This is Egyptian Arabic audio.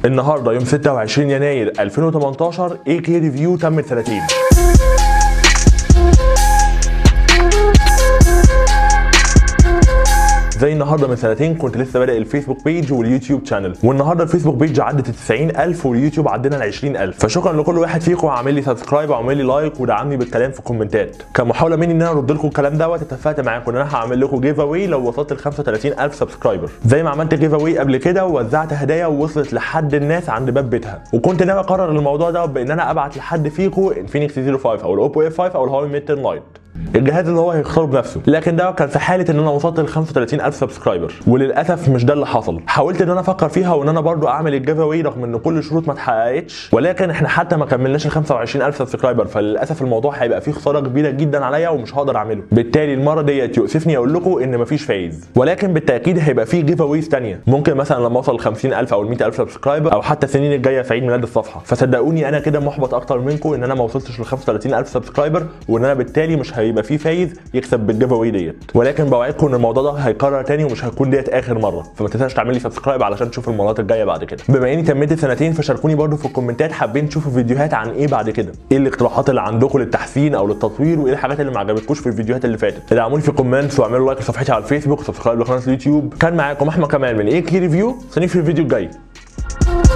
النهارده يوم 26 يناير 2018 اي كي ريفيو تم سنتين زي النهارده من سنتين كنت لسه بادئ الفيسبوك بيج واليوتيوب شانل والنهارده الفيسبوك بيج عدت ال 90000 واليوتيوب عدينا ال 20000 فشكرا لكل واحد فيكم عامل لي سبسكرايب وعامل لي لايك ودعمني بالكلام في الكومنتات كمحاوله مني ان انا ارد لكم الكلام دوت اتفقت معاكم ان انا هعمل لكم جيف اواي لو وصلت ل 35000 سبسكرايبر زي ما عملت جيف اواي قبل كده ووزعت هدايا ووصلت لحد الناس عند باب بيتها وكنت ناوي اقرر الموضوع ده بان انا ابعت لحد فيكم انفينكس 05 او الاوبو اف 5 او الهواوي ميد 10 لايت الجهاز اللي هو هيختاره بنفسه لكن ده كان في حاله ان انا وصلت ل 35000 سبسكرايبر وللاسف مش ده اللي حصل حاولت ان انا افكر فيها وان انا برضو اعمل الجيف اواي رغم ان كل الشروط ما اتحققتش ولكن احنا حتى ما كملناش ال 25000 سبسكرايبر فللاسف الموضوع هيبقى فيه خساره كبيره جدا عليا ومش هقدر اعمله بالتالي المره ديت يؤسفني اقول لكم ان مفيش فايز ولكن بالتاكيد هيبقى فيه جيف اوايز ثانيه ممكن مثلا لما اوصل ل 50000 او ال 100000 سبسكرايبر او حتى السنين الجايه في عيد ميلاد الصفحه فصدقوني انا كده محبط اكتر منكم ان انا ما وصلتش ل 35000 سبسكرايبر وان انا بالتالي مش هيبقى فيه فايز يكسب بالجيف اواي ديت ولكن بوعدكم ان الموضوع ده هيكرر تاني ومش هيكون ديت اخر مره فما تنساش تعمل لي سبسكرايب علشان تشوف المرات الجايه بعد كده بما اني تميت سنتين فشاركوني برضو في الكومنتات حابين تشوفوا فيديوهات عن ايه بعد كده ايه الاقتراحات اللي عندكم للتحسين او للتطوير وايه الحاجات اللي ما عجبتكوش في الفيديوهات اللي فاتت ادعموني في الكومنتس واعملوا لايك لصفحتي على الفيسبوك وسبسكرايب لقناه اليوتيوب كان معاكم احمد كمال من اي كي ريفيو استنوني في الفيديو الجاي